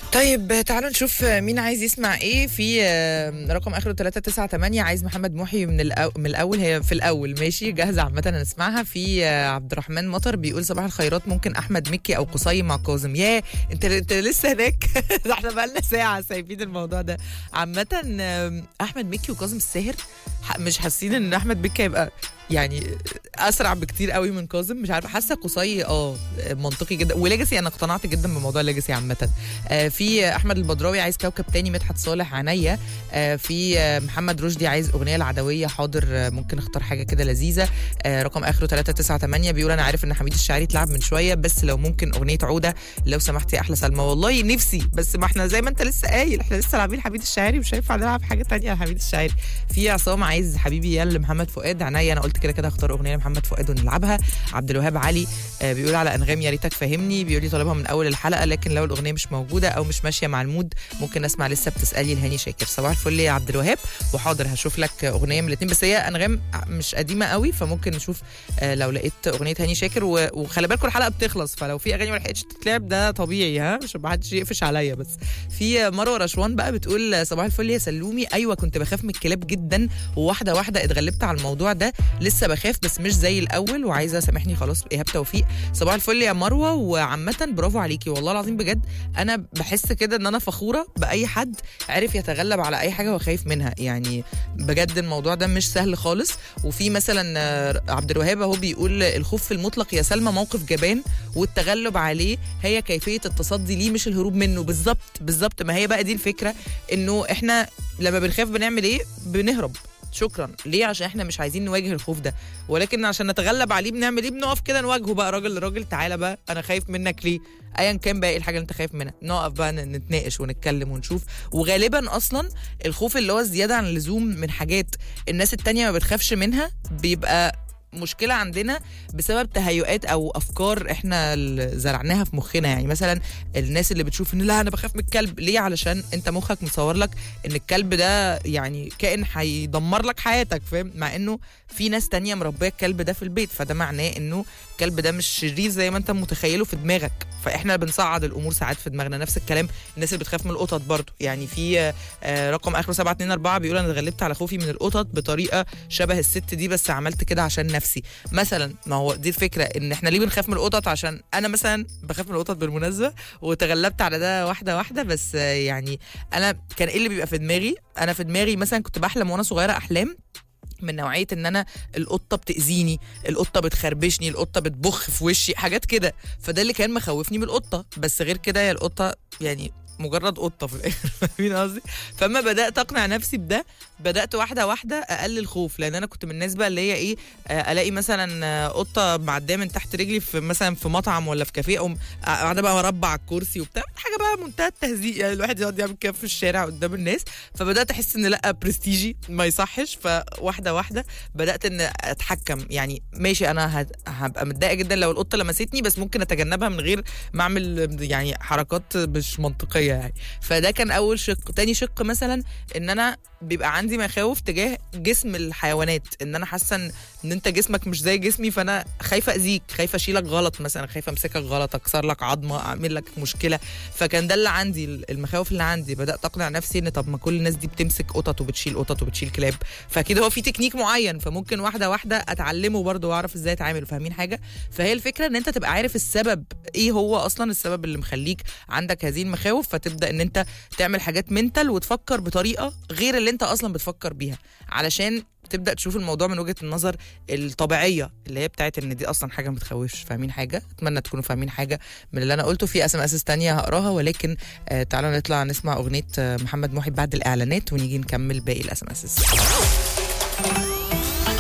طيب تعالوا نشوف مين عايز يسمع ايه في آه، رقم اخره 398 عايز محمد محي من الأو... من الاول هي في الاول ماشي جاهزه عامه هنسمعها في آه، عبد الرحمن مطر بيقول صباح الخيرات ممكن احمد مكي او قصي مع كاظم يا انت انت لسه هناك ده احنا بقالنا ساعه سايبين الموضوع ده عامه آه، احمد مكي وكاظم الساهر ح- مش حاسين ان احمد مكي هيبقى يعني اسرع بكتير قوي من كاظم مش عارفه حاسه قصي اه منطقي جدا وليجاسي انا اقتنعت جدا بموضوع ليجاسي عامه آه، في احمد البدراوي عايز كوكب تاني مدحت صالح عينيا آه، في آه، محمد رشدي عايز اغنيه العدويه حاضر آه، ممكن اختار حاجه كده لذيذه آه، رقم اخره 398 بيقول انا عارف ان حميد الشاعري اتلعب من شويه بس لو ممكن اغنيه عوده لو سمحتي يا احلى سلمى والله نفسي بس ما احنا زي ما انت لسه قايل احنا لسه لاعبين حميد الشاعري مش هينفع نلعب حاجه تانية لحميد الشاعري في عصام عايز حبيبي يا لمحمد فؤاد عينيا انا قلت كده كده اختار اغنيه لمحمد فؤاد ونلعبها عبد الوهاب علي آه، بيقول على انغام يا ريتك فهمني بيقول لي طالبها من اول الحلقه لكن لو الاغنيه مش موجوده او مش ماشيه مع المود ممكن اسمع لسه بتسالي لهاني شاكر صباح الفل يا عبد الوهاب وحاضر هشوف لك اغنيه من الاثنين بس هي انغام مش قديمه قوي فممكن نشوف آه، لو لقيت اغنيه هاني شاكر و- وخلي بالكم الحلقه بتخلص فلو في اغاني ما لحقتش تتلعب ده طبيعي ها مش ما حدش يقفش عليا بس في مروه رشوان بقى بتقول صباح الفل يا سلومي ايوه كنت بخاف من الكلاب جدا وواحده واحده اتغلبت على الموضوع ده لسه بخاف بس مش زي الاول وعايزه سامحني خلاص ايهاب توفيق صباح الفل يا مروه وعامه برافو عليكي والله العظيم بجد انا بحس كده ان انا فخوره باي حد عرف يتغلب على اي حاجه هو خايف منها يعني بجد الموضوع ده مش سهل خالص وفي مثلا آه، عبد الوهاب اهو بيقول الخوف في المطلق يا سلمى موقف جبان والتغلب عليه هي كيفيه التصدي ليه مش الهروب منه بالظبط بالظبط ما هي بقى دي الفكره انه احنا لما بنخاف بنعمل ايه بنهرب شكرا ليه عشان احنا مش عايزين نواجه الخوف ده ولكن عشان نتغلب عليه بنعمل ايه بنقف كده نواجهه بقى راجل لراجل تعالى بقى انا خايف منك ليه ايا كان بقى ايه الحاجه اللي انت خايف منها نقف بقى ن- نتناقش ونتكلم ونشوف وغالبا اصلا الخوف اللي هو الزياده عن اللزوم من حاجات الناس التانية ما بتخافش منها بيبقى مشكلة عندنا بسبب تهيؤات أو أفكار إحنا اللي زرعناها في مخنا يعني مثلا الناس اللي بتشوف إن لا أنا بخاف من الكلب ليه علشان أنت مخك مصور لك إن الكلب ده يعني كائن هيدمر لك حياتك فاهم مع إنه في ناس تانية مربية الكلب ده في البيت فده معناه إنه الكلب ده مش شرير زي ما أنت متخيله في دماغك فإحنا بنصعد الأمور ساعات في دماغنا نفس الكلام الناس اللي بتخاف من القطط برضو يعني في آه، آه، رقم آخره 724 بيقول أنا اتغلبت على خوفي من القطط بطريقة شبه الست دي بس عملت كده عشان نفسي مثلا ما هو دي الفكره ان احنا ليه بنخاف من القطط عشان انا مثلا بخاف من القطط بالمناسبه وتغلبت على ده واحده واحده بس آه، يعني انا كان ايه اللي بيبقى في دماغي انا في دماغي مثلا كنت بحلم وانا صغيره احلام من نوعيه ان انا القطه بتاذيني القطه بتخربشني القطه بتبخ في وشي حاجات كده فده اللي كان مخوفني من القطه بس غير كده هي القطه يعني مجرد قطه في الاخر فاهمين قصدي فاما بدات اقنع نفسي بده بدات واحده واحده اقلل خوف لان انا كنت من الناس بقى اللي هي ايه آه، الاقي مثلا آه، قطه معديه من تحت رجلي في مثلا في مطعم ولا في كافيه اقوم قاعده بقى مربع على الكرسي وبتاع حاجه بقى منتهى التهزيء يعني الواحد يقعد يعمل كده في الشارع قدام الناس فبدات احس ان لا برستيجي ما يصحش فواحده واحده بدات ان اتحكم يعني ماشي انا هت- هبقى متضايقه جدا لو القطه لمستني بس ممكن اتجنبها من غير ما اعمل يعني حركات مش منطقيه يعني فده كان اول شق تاني شق مثلا ان انا بيبقى عندي مخاوف تجاه جسم الحيوانات ان انا حاسه ان إن انت جسمك مش زي جسمي فانا خايفه اذيك خايفه اشيلك غلط مثلا خايفه امسكك غلط اكسر لك عظمه اعمل لك مشكله فكان ده اللي عندي المخاوف اللي عندي بدات اقنع نفسي ان طب ما كل الناس دي بتمسك قطط وبتشيل قطط وبتشيل كلاب فاكيد هو في تكنيك معين فممكن واحده واحده اتعلمه برضه واعرف ازاي اتعامل فاهمين حاجه فهي الفكره ان انت تبقى عارف السبب ايه هو اصلا السبب اللي مخليك عندك هذه المخاوف فتبدا ان انت تعمل حاجات منتال وتفكر بطريقه غير اللي انت اصلا بتفكر بيها علشان تبدا تشوف الموضوع من وجهه النظر الطبيعيه اللي هي بتاعت ان دي اصلا حاجه ما بتخوفش فاهمين حاجه اتمنى تكونوا فاهمين حاجه من اللي انا قلته في اسم اساس تانية هقراها ولكن آه تعالوا نطلع نسمع اغنيه آه محمد محي بعد الاعلانات ونيجي نكمل باقي الاسم اساس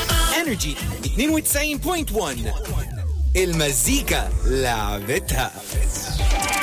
انرجي 92.1 المزيكا لعبتها